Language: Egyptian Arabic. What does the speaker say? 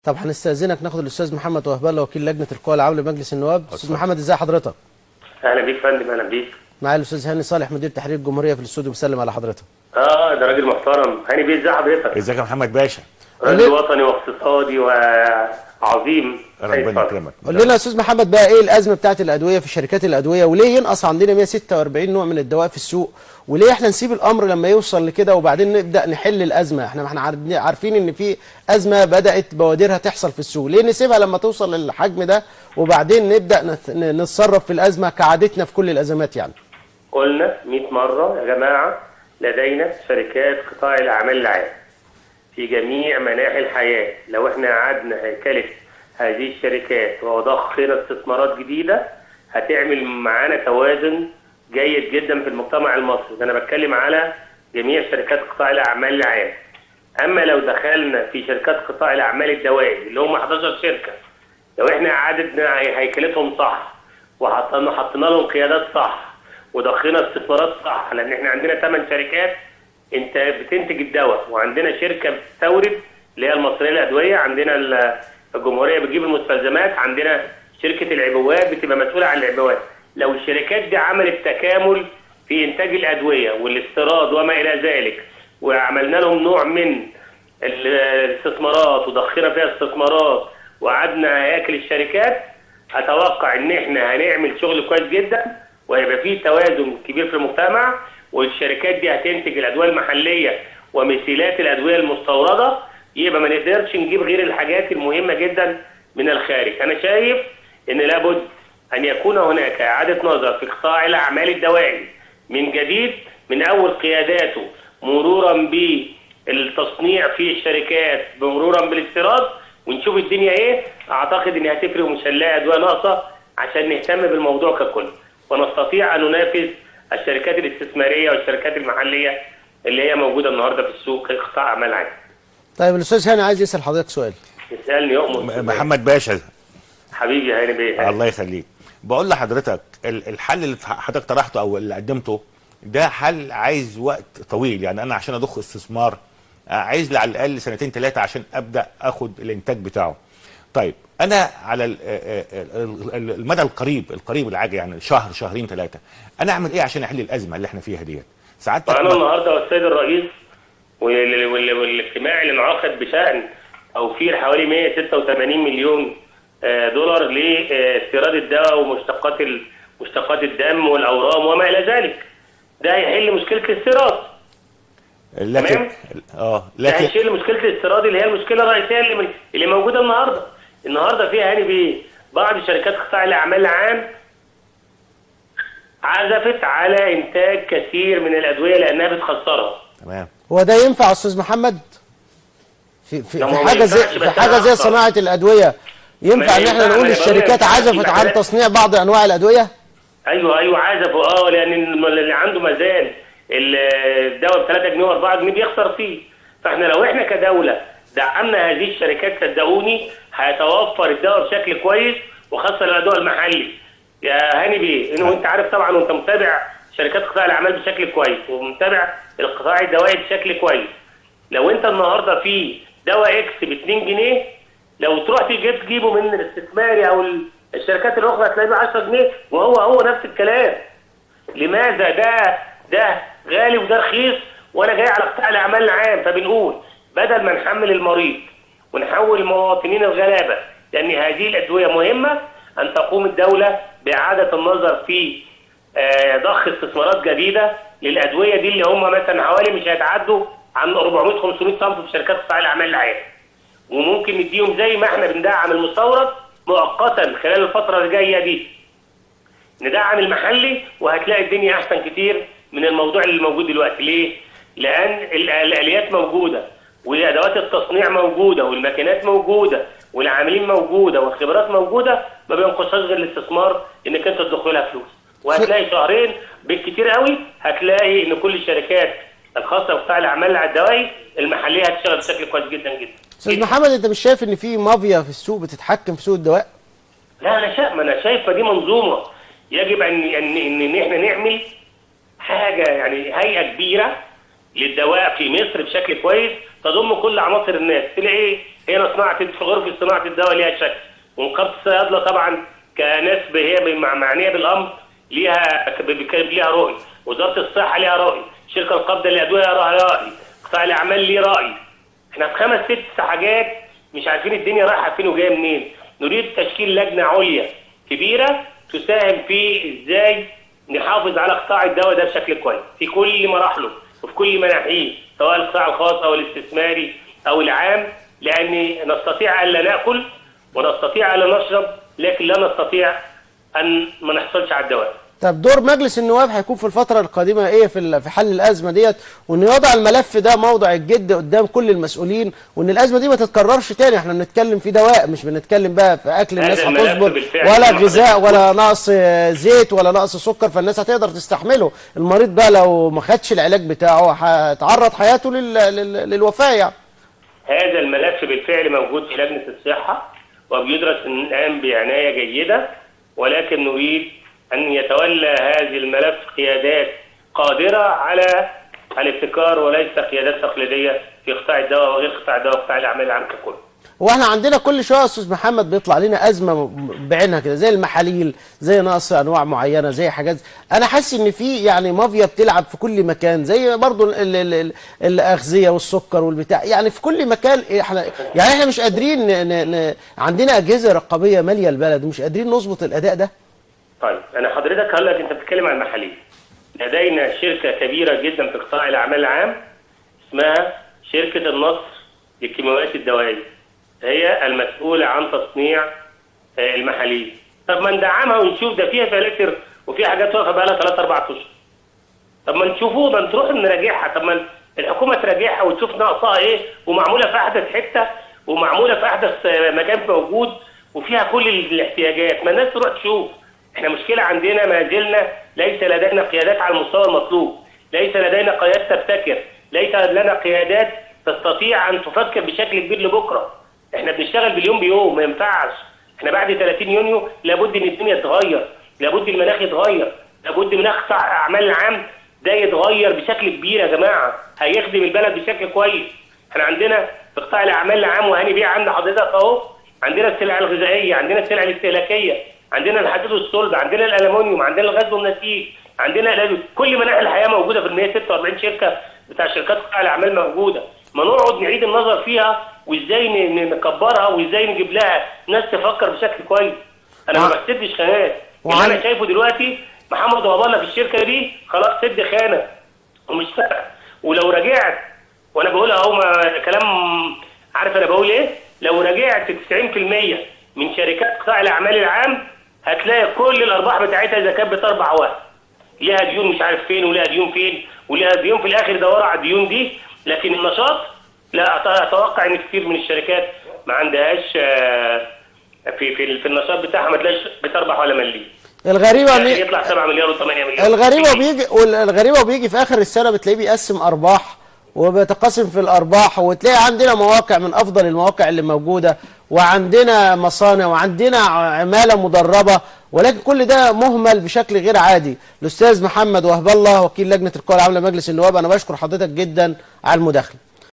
طب هنستاذنك ناخد الاستاذ محمد وهبالة وكيل لجنه القوى العامه لمجلس النواب استاذ محمد ازي حضرتك اهلا بيك فندم اهلا بيك معايا الاستاذ هاني صالح مدير تحرير الجمهوريه في الاستوديو بيسلم على حضرتك اه ده راجل محترم هاني بيه ازي حضرتك ازيك يا محمد باشا راجل وطني واقتصادي وعظيم ربنا يكرمك قول لنا يا استاذ محمد بقى ايه الازمه بتاعت الادويه في شركات الادويه وليه ينقص عندنا 146 نوع من الدواء في السوق وليه احنا نسيب الامر لما يوصل لكده وبعدين نبدا نحل الازمه احنا احنا عارف- عارفين ان في ازمه بدات بوادرها تحصل في السوق ليه نسيبها لما توصل للحجم ده وبعدين نبدا نت- ن- نتصرف في الازمه كعادتنا في كل الازمات يعني قلنا 100 مره يا جماعه لدينا شركات قطاع الاعمال العام في جميع مناحي الحياه لو احنا قعدنا هيكله هذه الشركات وضخنا استثمارات جديده هتعمل معانا توازن جيد جدا في المجتمع المصري ده انا بتكلم على جميع شركات قطاع الاعمال العام اما لو دخلنا في شركات قطاع الاعمال الدوائي اللي هم 11 شركه لو احنا عددنا هي- هيكلتهم صح وحطينا حطينا لهم قيادات صح وضخينا استثمارات صح لان احنا عندنا ثمان شركات انت بتنتج الدواء وعندنا شركه بتستورد اللي هي المصريه للادويه عندنا ال- الجمهوريه بتجيب المستلزمات عندنا شركه العبوات بتبقى مسؤوله عن العبوات لو الشركات دي عملت تكامل في انتاج الادويه والاستيراد وما الى ذلك وعملنا لهم نوع من الاستثمارات وضخينا فيها استثمارات وقعدنا هياكل الشركات اتوقع ان احنا هنعمل شغل كويس جدا وهيبقى فيه توازن كبير في المجتمع والشركات دي هتنتج الادويه المحليه ومثيلات الادويه المستورده يبقى ما نقدرش نجيب غير الحاجات المهمه جدا من الخارج انا شايف ان لابد ان يكون هناك اعاده نظر في قطاع الاعمال الدوائي من جديد من اول قياداته مرورا بالتصنيع في الشركات مرورا بالاستيراد ونشوف الدنيا ايه اعتقد ان هتفرق ومش هنلاقي ادويه ناقصه عشان نهتم بالموضوع ككل ونستطيع ان ننافس الشركات الاستثماريه والشركات المحليه اللي هي موجوده النهارده في السوق كقطاع اعمال عام طيب الاستاذ هاني عايز يسال حضرتك سؤال يسالني يؤمر محمد باشا حبيبي يا هاني بيه الله يخليك بقول لحضرتك ال- الحل اللي حضرتك طرحته او اللي قدمته ده حل عايز وقت طويل يعني انا عشان اضخ استثمار آه، عايز لي على الاقل سنتين ثلاثه عشان ابدا اخد الانتاج بتاعه طيب انا على ال- آه، آه، ال- المدى القريب القريب العاجل يعني شهر شهرين ثلاثه انا اعمل ايه عشان احل الازمه اللي احنا فيها ديت سعادتك انا النهارده والسيد الرئيس وال- وال- والاجتماع اللي انعقد بشان توفير حوالي 186 مليون آه، دولار لاستيراد الدواء ومشتقات ال- مشتقات الدم والاورام وما الى ذلك ده هيحل مشكله الاستيراد لكن تمام؟ اه ده لكن هيشيل مشكله الاستيراد اللي هي المشكله الرئيسيه اللي من- اللي موجوده النهارده النهارده فيها هاني بيه بعض شركات قطاع الاعمال العام عزفت على انتاج كثير من الادويه لانها بتخسرها تمام هو ده ينفع يا استاذ محمد في في, لا، في ما هو ما حاجه زي ينفعش، في بس حاجه أنا زي أخطر. صناعه الادويه ينفع ما ان احنا ينفع، نقول أنا بقول الشركات ما عزفت ينفعش. عن تصنيع بعض انواع الادويه ايوه ايوه عزفوا اه لان اللي عنده مزاد الدواء ب 3 جنيه و4 جنيه بيخسر فيه فاحنا لو احنا كدوله دعمنا هذه الشركات صدقوني هيتوفر الدواء بشكل كويس وخاصه الادواء المحلي يا هاني بيه انه انت عارف طبعا وانت متابع شركات قطاع الاعمال بشكل كويس ومتابع القطاع الدوائي بشكل كويس لو انت النهارده في دواء اكس ب 2 جنيه لو تروح تجيب تجيبه من الاستثماري او ال- الشركات الاخرى هتلاقيه ب 10 جنيه وهو هو نفس الكلام لماذا ده ده غالي وده رخيص وانا جاي على قطاع الاعمال العام فبنقول بدل ما نحمل المريض ونحول المواطنين الغلابه لان هذه الادويه مهمه ان تقوم الدوله باعاده النظر في آه، ضخ استثمارات جديده للادويه دي اللي هم مثلا حوالي مش هيتعدوا عن 400 500 صنف في شركات قطاع الاعمال العام وممكن نديهم زي ما احنا بندعم المستورد مؤقتا خلال الفتره اللي جايه دي ندعم المحلي وهتلاقي الدنيا احسن كتير من الموضوع اللي موجود دلوقتي ليه؟ لان ال- الاليات موجوده وادوات التصنيع موجوده والماكينات موجوده والعاملين موجوده والخبرات موجوده ما بينقصهاش غير الاستثمار انك انت تضخ لها فلوس وهتلاقي شهرين بالكتير قوي هتلاقي ان كل الشركات الخاصه بقطاع الاعمال الدوائي المحليه هتشتغل بشكل كويس جدا جدا استاذ محمد انت مش شايف ان في مافيا في السوق بتتحكم في سوق الدواء لا انا شايف ما انا شايف دي منظومه يجب ان ان ان, إن احنا نعمل حاجه يعني هيئه كبيره للدواء في مصر بشكل كويس تضم كل عناصر الناس تلاقي ايه هنا صناعه في غرفه صناعه الدواء ليها شكل ونقابه الصيادله طبعا كناس هي مع- معنيه بالامر ليها ك- ب- ب- ليها رؤيه وزاره الصحه ليها رؤيه الشركه القابضه للادويه لها راي قطاع الاعمال ليه راي احنا في خمس ست حاجات مش عارفين الدنيا رايحه فين وجايه منين نريد تشكيل لجنه عليا كبيره تساهم في ازاي نحافظ على قطاع الدواء ده بشكل كويس في كل مراحله وفي كل مناحيه سواء القطاع الخاص او الاستثماري او العام لان نستطيع الا ناكل ونستطيع الا نشرب لكن لا نستطيع ان ما نحصلش على الدواء طب دور مجلس النواب هيكون في الفترة القادمة ايه في ال- في حل الأزمة ديت وإن يضع الملف ده موضع الجد قدام كل المسؤولين وإن الأزمة دي ما تتكررش تاني احنا بنتكلم في دواء مش بنتكلم بقى في أكل هذا الناس الملف هتصبر بالفعل ولا كما غذاء حضرتك ولا نقص آه، زيت ولا نقص سكر فالناس هتقدر تستحمله المريض بقى لو ما خدش العلاج بتاعه هتعرض حياته لل... لل... للوفاة يعني هذا الملف بالفعل موجود في لجنة الصحة وبيدرس الآن بعناية جيدة ولكن نريد أن يتولى هذا الملف قيادات قادرة على الابتكار وليس قيادات تقليدية في قطاع الدواء وغير قطاع الدواء وقطاع الأعمال العام ككل. واحنا عندنا كل شويه يا استاذ محمد بيطلع لنا ازمه بعينها كده زي المحاليل زي نقص انواع معينه زي حاجات انا حاسس ان في يعني مافيا بتلعب في كل مكان زي برضو ال ال ال الاغذيه والسكر والبتاع يعني في كل مكان احنا يعني احنا مش قادرين ن ن عندنا اجهزه رقابيه ماليه البلد ومش قادرين نظبط الاداء ده طيب أنا حضرتك هقول لك أنت بتتكلم عن المحاليل. لدينا شركة كبيرة جدا في قطاع الأعمال العام اسمها شركة النصر للكيماويات الدوائية. هي المسؤولة عن تصنيع آه، المحاليل. طب ما ندعمها ونشوف ده فيها فلاتر وفيها حاجات واقفة بقى لها 3 4 اشهر. طب ما نشوفوه ما نروح نراجعها طب ما الحكومه تراجعها وتشوف ناقصها ايه ومعموله في احدث حته ومعموله في احدث آه، مكان موجود وفيها كل الاحتياجات ما الناس تروح تشوف احنا مشكله عندنا ما زلنا ليس لدينا قيادات على المستوى المطلوب ليس لدينا قيادات تبتكر ليس لنا قيادات تستطيع ان تفكر بشكل كبير لبكره احنا بنشتغل باليوم بيوم ما ينفعش احنا بعد 30 يونيو لابد ان الدنيا تتغير لابد المناخ يتغير لابد مناخ قطاع الاعمال العام ده يتغير بشكل كبير يا جماعه هيخدم البلد بشكل كويس احنا عندنا في قطاع الاعمال العام وهاني بيه عند حضرتك اهو عندنا السلع الغذائيه عندنا السلع الاستهلاكيه عندنا الحديد والصلب عندنا الالومنيوم عندنا الغاز والنسيج عندنا الأدوية. كل مناحي الحياه موجوده في ال 146 شركه بتاع شركات قطاع الاعمال موجوده ما نقعد نعيد النظر فيها وازاي ن- ن- نكبرها وازاي نجيب لها ناس تفكر بشكل كويس انا ما وع- بسدش خانات اللي وعن- انا شايفه دلوقتي محمد وهب الله في الشركه دي خلاص سد خانه ومش فارقه ولو رجعت وانا بقول اهو ما- كلام عارف انا بقول ايه لو رجعت 90% من شركات قطاع الاعمال العام هتلاقي كل الارباح بتاعتها اذا كانت بتربح واحد ليها ديون مش عارف فين وليها ديون فين وليها ديون في الاخر يدوروا على الديون دي لكن النشاط لا أت- اتوقع ان كتير من الشركات ما عندهاش آه، في في في النشاط بتاعها ما تلاقيش بتربح ولا مليم الغريبه يعني إن- يطلع 7 مليار و8 مليار الغريبه بيجي والغريبه بيجي في اخر السنه بتلاقيه بيقسم ارباح وبيتقاسم في الارباح وتلاقي عندنا مواقع من افضل المواقع اللي موجوده وعندنا مصانع وعندنا عماله مدربه ولكن كل ده مهمل بشكل غير عادي الاستاذ محمد وهب الله وكيل لجنه القوى العامله مجلس النواب انا بشكر حضرتك جدا على المداخله